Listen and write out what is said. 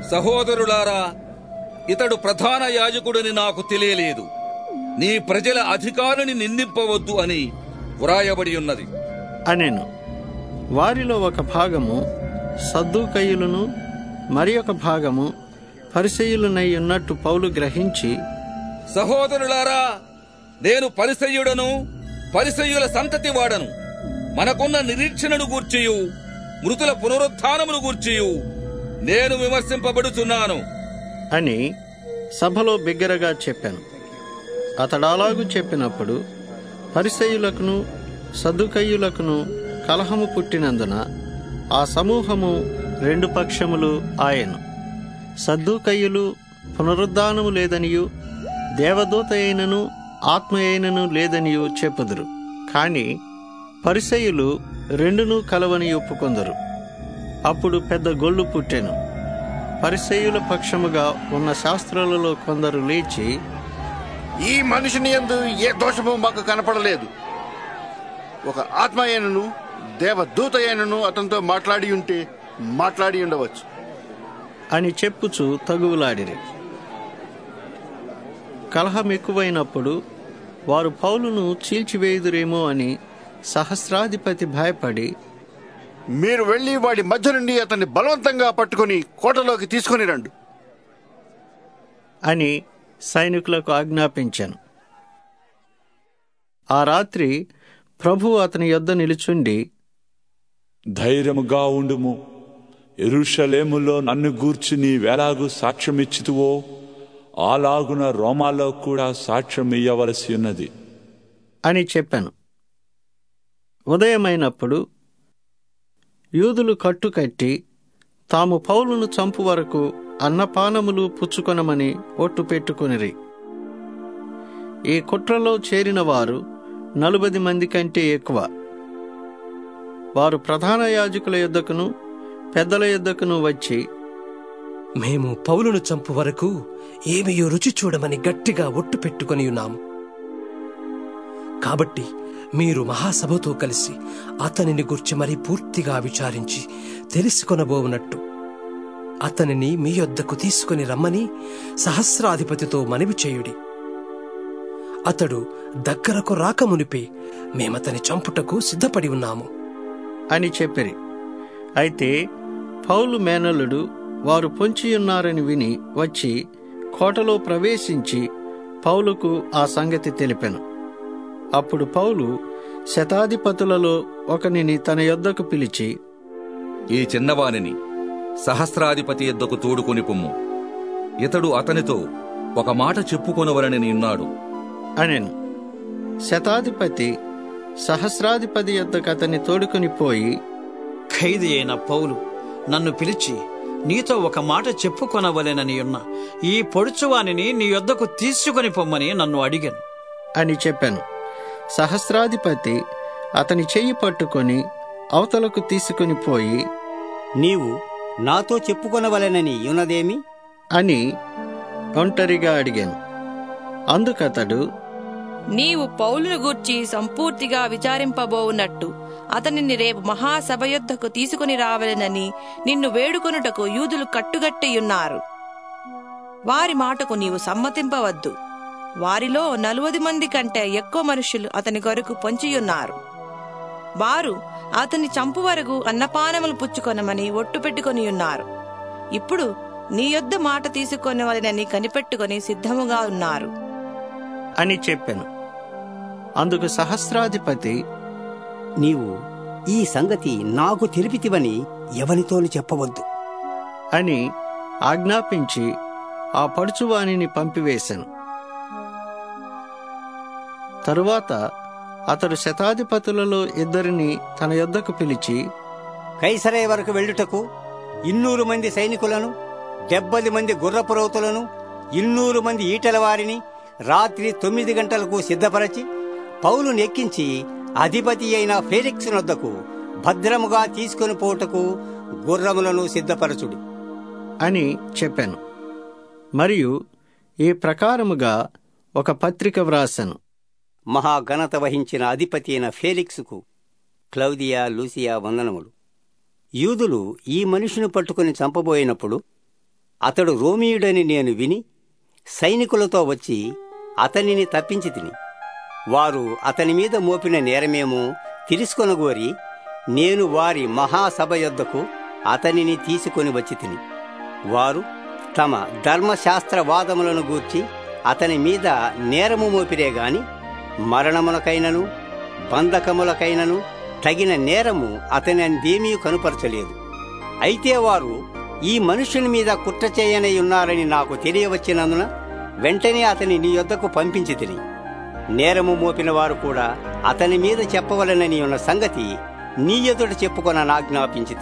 సహోదరులారా ఇతడు ప్రధాన యాజకుడని నాకు తెలియలేదు నీ ప్రజల అధికారిని నిందింపవద్దు అని వ్రాయబడి ఉన్నది అనెను వారిలో ఒక భాగము సద్దుకయ్యులను మరి ఒక భాగము పరిసయులనై ఉన్నట్టు పౌలు గ్రహించి సహోదరులారా నేను పరిసయ్యుడను పరిసయ్యుల సంతతి వాడను మనకున్న నిరీక్షణను గూర్చియు మృతుల పునరుత్థానమును గూర్చియు నేను విమర్శింపబడుతున్నాను అని సభలో బిగ్గరగా చెప్పాను అతడాలాగు చెప్పినప్పుడు పరిసయులకును సద్దుకయ్యులకును కలహము పుట్టినందున ఆ సమూహము రెండు పక్షములు ఆయను సద్దుకయ్యులు పునరుద్ధానము లేదనియు దేవదూత అయినను ఆత్మ అయినను లేదనియు చెప్పుదురు కాని పరిసయులు రెండును కలవని ఒప్పుకొందరు అప్పుడు పెద్ద గొల్లు పుట్టెను పరిసయుల పక్షముగా ఉన్న శాస్త్రులలో కొందరు లేచి ఈ మనిషిని యందు ఏ దోషము మాకు కనపడలేదు ఒక ఆత్మ అయినను దేవదూత అయినను అతనితో మాట్లాడి ఉంటే మాట్లాడి ఉండవచ్చు అని చెప్పుచు తగువులాడిరి కలహం ఎక్కువైనప్పుడు వారు పౌలును చీల్చివేయుదురేమో అని సహస్రాధిపతి భయపడి మీరు వెళ్ళి వాడి మధ్య నుండి అతన్ని బలవంతంగా పట్టుకొని కోటలోకి తీసుకొని రండు అని సైనికులకు ఆజ్ఞాపించాను ఆ రాత్రి ప్రభు అతని యొద్ద నిలుచుండి ధైర్యముగా ఉండుము ఎరుషలేములో నన్ను గూర్చి నీవెలాగు సాక్ష్యమిచ్చితువో అలాగున రోమాలో కూడా సాక్ష్యం ఇయ్యవలసి ఉన్నది అని చెప్పాను ఉదయమైనప్పుడు యూదులు కట్టుకట్టి తాము పౌలును చంపు వరకు అన్నపానములు పుచ్చుకొనమని ఒట్టు పెట్టుకొనిరి ఈ కుట్రలో చేరిన వారు నలుబది మంది కంటే ఎక్కువ వారు ప్రధాన యాజకుల యొద్దకును పెద్దల యొద్దకును వచ్చి మేము పౌలును చంపు వరకు ఏమియో రుచి చూడమని గట్టిగా ఒట్టు పెట్టుకొని ఉన్నాము కాబట్టి మీరు మహాసభతో కలిసి అతనిని గుర్చి మరి పూర్తిగా విచారించి తెలుసుకొనబోవునట్టు అతనిని మీ యొద్దకు తీసుకుని రమ్మని సహస్రాధిపతితో మనవి చేయుడి అతడు దగ్గరకు రాకమునిపే మేమతని చంపుటకు సిద్ధపడి ఉన్నాము అని చెప్పిరి అయితే పౌలు మేనల్లుడు వారు పొంచియున్నారని విని వచ్చి కోటలో ప్రవేశించి పౌలుకు ఆ సంగతి తెలిపెను అప్పుడు పౌలు శతాధిపతులలో ఒకనిని తన యొద్దకు పిలిచి ఈ చిన్నవానిని సహస్రాధిపతి ఎద్దకు తోడుకొని పొమ్ము ఇతడు అతనితో ఒక మాట చెప్పుకొనవలనని ఉన్నాడు అనెను శతాధిపతి సహస్రాధిపతి యొద్దకు అతన్ని తోడుకొని పోయి ఖైదీ అయిన పౌలు నన్ను పిలిచి నీతో ఒక మాట చెప్పుకొనవలెనని ఉన్న ఈ పొడుచువానిని నీ యొద్దకు తీసుకుని పొమ్మని నన్ను అడిగాను అని చెప్పాను సహస్రాధిపతి అతని చెయ్యి పట్టుకొని అవతలకు తీసుకుని పోయి నీవు నాతో చెప్పుకొనవలెనని ఉన్నదేమి అని ఒంటరిగా అడిగాను అందుకతడు నీవు పౌలును గూర్చి సంపూర్తిగా విచారింపబోవున్నట్టు అతనిని రేపు మహాసభ యొద్దకు తీసుకుని రావలెనని నిన్ను వేడుకొనుటకు యూదులు కట్టుగట్టియున్నారు వారి మాటకు నీవు సమ్మతింపవద్దు వారిలో నలువది మంది కంటే ఎక్కువ మనుషులు అతని కొరకు పొంచియున్నారు వారు అతని చంపు వరకు అన్నపానములు పుచ్చుకొనమని ఒట్టు పెట్టుకొని ఉన్నారు ఇప్పుడు నీ యొద్ద మాట తీసుకొనవలెనని కనిపెట్టుకొని సిద్ధముగా ఉన్నారు అని చెప్పాను అందుకు సహస్రాధిపతి నీవు ఈ సంగతి నాకు తెలిపితివని ఎవనితోని చెప్పవద్దు అని ఆజ్ఞాపించి ఆ పడుచువానిని పంపివేశాను తరువాత అతడు శతాధిపతులలో ఇద్దరిని తన యొద్దకు పిలిచి కైసరయ వరకు వెళ్ళుటకు ఇన్నూరు మంది సైనికులను డెబ్బది మంది గుర్రపురౌతులను ఇన్నూరు మంది ఈటల వారిని రాత్రి తొమ్మిది గంటలకు సిద్ధపరచి పౌలును ఎక్కించి అధిపతి అయిన ఫేలిక్స్ నొద్దకు భద్రముగా తీసుకొని పోటకు గుర్రములను సిద్ధపరచుడి అని చెప్పాను మరియు ఈ ప్రకారముగా ఒక పత్రిక వ్రాసాను మహాఘనత వహించిన అధిపతి అయిన ఫేలిక్స్కు క్లౌదియా లూసియా వందనములు యూదులు ఈ మనిషిని పట్టుకుని చంపబోయినప్పుడు అతడు రోమియుడని నేను విని సైనికులతో వచ్చి అతనిని తప్పించి తిని వారు అతని మీద మోపిన నేరమేమో తెలుసుకొనగోరి నేను వారి మహాసభ యొద్దకు అతనిని తీసుకొని వచ్చి తిని వారు తమ ధర్మశాస్త్ర వాదములను గూర్చి అతని మీద నేరము మోపిరే గాని మరణములకైనను బంధకములకైనను తగిన నేరము అతని అందేమీ కనుపరచలేదు అయితే వారు ఈ మనుషుని మీద కుట్ర చేయనై ఉన్నారని నాకు తెలియవచ్చినందున వెంటనే అతని నీ యొద్దకు పంపించి తిని నేరము మోపిన వారు కూడా అతని మీద చెప్పవలనని ఉన్న సంగతి నీ ఎదుట చెప్పుకొన నాజ్ఞాపించి